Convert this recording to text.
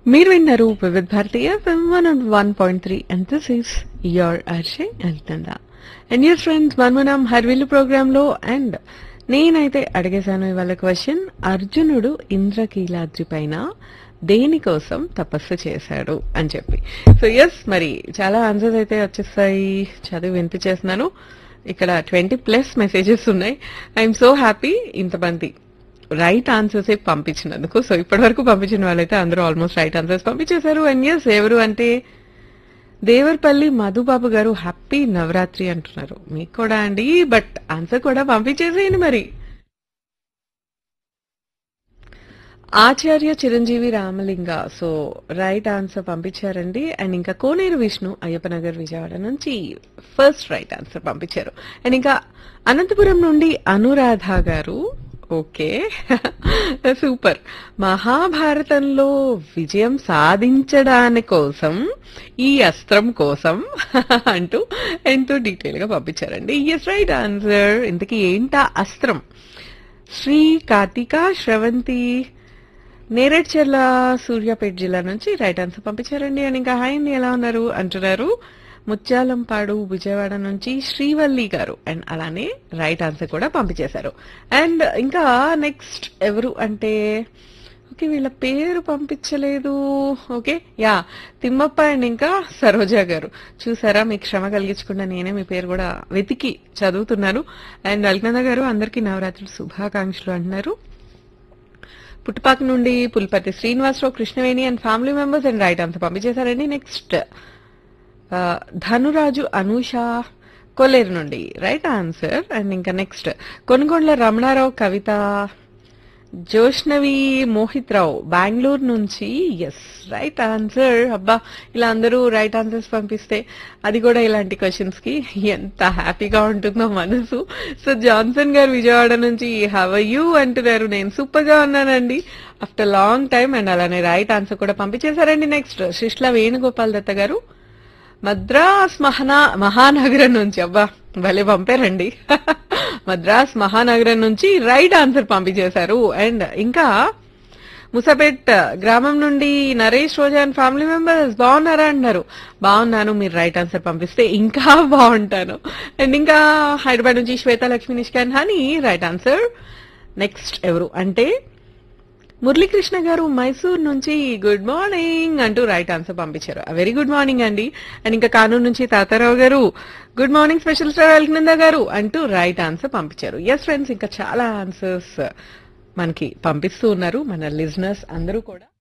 మీరు విన్నారు వివిధ భారతీయ one and one point three and this is your అర్షే వెళ్తుందా అండ్ యర్ ఫ్రెండ్స్ మనం హర్విల్లు ప్రోగ్రామ్ లో అండ్ నేనైతే అడిగేశాను ఇవాళ క్వశ్చన్ అర్జునుడు ఇంద్రకీలాద్రి పైన దేనికోసం తపస్సు చేశాడు అని చెప్పి సో ఎస్ మరి చాలా ఆన్సర్స్ అయితే వచ్చేస్తాయి చదివి వినిపించేస్తున్నాను ఇక్కడ ట్వంటీ ప్లస్ మెసేజెస్ ఉన్నాయి ఐఎమ్ సో హ్యాపీ ఇంతమంది రైట్ ఆన్సర్స్ పంపించినందుకు సో ఇప్పటి వరకు పంపించిన వాళ్ళైతే అందరూ ఆల్మోస్ట్ రైట్ ఆన్సర్స్ పంపించేశారు అండ్ ఎస్ ఎవరు అంటే దేవరపల్లి మధుబాబు గారు హ్యాపీ నవరాత్రి అంటున్నారు మీకు కూడా అండి బట్ ఆన్సర్ కూడా పంపించేసేయండి మరి Acharya Chiranjeevi Ramalinga so right answer పంపించారండి అండ్ ఇంకా కోనేరు విష్ణు అయ్యప్పనగర్ విజయవాడ నుంచి ఫస్ట్ రైట్ ఆన్సర్ పంపించారు అండ్ ఇంకా అనంతపురం నుండి అనురాధ గారు ఓకే సూపర్ మహాభారతంలో విజయం సాధించడాని కోసం ఈ అస్త్రం కోసం అంటూ ఎంతో డీటెయిల్ గా పంపించారండి ఎస్ రైట్ ఆన్సర్ ఇంతకీ ఏంటా అస్త్రం శ్రీ కార్తిక శ్రవంతి నేరేడ్ చెర్ల సూర్యాపేట జిల్లా నుంచి రైట్ ఆన్సర్ పంపించారండి అండ్ ఇంకా హాయ్ అండి ఎలా ఉన్నారు అంటున్నారు ముత్యాలంపాడు విజయవాడ నుంచి శ్రీవల్లి గారు అండ్ అలానే రైట్ ఆన్సర్ కూడా పంపించేశారు అండ్ ఇంకా నెక్స్ట్ ఎవరు అంటే ఓకే వీళ్ళ పేరు పంపించలేదు ఓకే యా తిమ్మప్ప అండ్ ఇంకా సరోజ గారు చూసారా మీకు శ్రమ కలిగించకుండా నేనే మీ పేరు కూడా వెతికి చదువుతున్నాను అండ్ అల్కనంద గారు అందరికీ నవరాత్రులు శుభాకాంక్షలు అంటున్నారు పుట్టుపాక నుండి Pulpathi Srinivasarao Krishnaveni and family members and right answer పంపించేశారండి నెక్స్ట్ ధనురాజు అనూష కొల్లేరు నుండి రైట్ ఆన్సర్ అండ్ ఇంకా నెక్స్ట్ కొనుగోళ్ల రమణారావు కవిత జోష్నవి మోహిత్ రావు బెంగళూరు నుంచి ఎస్ రైట్ ఆన్సర్ అబ్బా ఇలా అందరూ రైట్ ఆన్సర్స్ పంపిస్తే అది కూడా ఇలాంటి క్వశ్చన్స్ కి ఎంత హ్యాపీగా ఉంటుందో మనసు సో జాన్సన్ గారు విజయవాడ నుంచి హవ్ యూ అంటున్నారు నేను సూపర్ గా ఉన్నానండి ఆఫ్టర్ లాంగ్ టైం అండ్ అలానే రైట్ ఆన్సర్ కూడా పంపించేశారండి నెక్స్ట్ శిష్ల వేణుగోపాల్ దత్త గారు మద్రాస్ మహానా మహానగరం నుంచి అబ్బా భలే పంపారండి మద్రాస్ మహానగరం నుంచి రైట్ ఆన్సర్ పంపించేశారు అండ్ ఇంకా ముసాపేట్ గ్రామం నుండి Naresh Roja and family members బాగున్నారా అంటున్నారు బాగున్నాను మీరు రైట్ ఆన్సర్ పంపిస్తే ఇంకా బాగుంటాను అండ్ ఇంకా హైదరాబాద్ నుంచి శ్వేత లక్ష్మి నిష్కాన్ హాని రైట్ ఆన్సర్ నెక్స్ట్ ఎవరు అంటే మురళీకృష్ణ గారు మైసూర్ నుంచి గుడ్ మార్నింగ్ అంటూ రైట్ ఆన్సర్ పంపించారు వెరీ గుడ్ మార్నింగ్ అండి అండ్ ఇంకా కానూరు నుంచి Tatarao garu good morning special star Alakananda garu అంటూ రైట్ ఆన్సర్ పంపించారు ఎస్ ఫ్రెండ్స్ ఇంకా చాలా ఆన్సర్స్ మనకి పంపిస్తూ ఉన్నారు మన లిజనర్స్ అందరూ కూడా